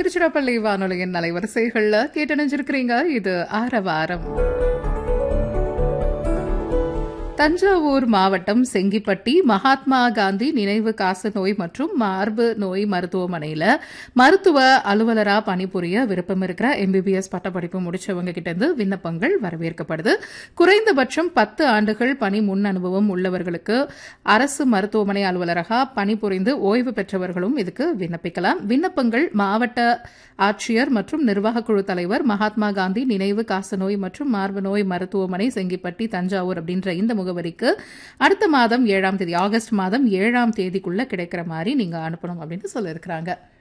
திருச்சிராப்பள்ளி வானொலியின் அலைவரிசைகள்ல கேட்டணிஞ்சிருக்கிறீங்க இது ஆரவாரம் தஞ்சாவூர் மாவட்டம் செங்கிப்பட்டி மகாத்மா காந்தி நினைவு காசநோய் மற்றும் மார்பு நோய் மருத்துவமனையில மருத்துவ அலுவலரா பணிபுரிய விருப்பம் இருக்கிற எம்பிபிஎஸ் பட்டப்படிப்பு முடிச்சவங்க கிட்ட இருந்து விண்ணப்பங்கள் வரவேற்கப்படுது குறைந்தபட்சம் பத்து ஆண்டுகள் பணி முன் அனுபவம் உள்ளவர்களுக்கு அரசு மருத்துவமனை அலுவலராக பணிபுரிந்து ஓய்வு பெற்றவர்களும் இதுக்கு விண்ணப்பிக்கலாம் விண்ணப்பங்கள் மாவட்ட ஆட்சியர் மற்றும் நிர்வாக குழு தலைவர் மகாத்மா காந்தி நினைவு காசநோய் மற்றும் மார்பு நோய் மருத்துவமனை செங்கிப்பட்டி தஞ்சாவூர் அப்படின்ற இந்த முகவரிக்கு அடுத்த மாதம் ஏழாம் தேதி ஆகஸ்ட் மாதம் ஏழாம் தேதிக்குள்ள கிடைக்கிற மாதிரி நீங்க அனுப்பணும் அப்படின்னு சொல்லியிருக்கிறாங்க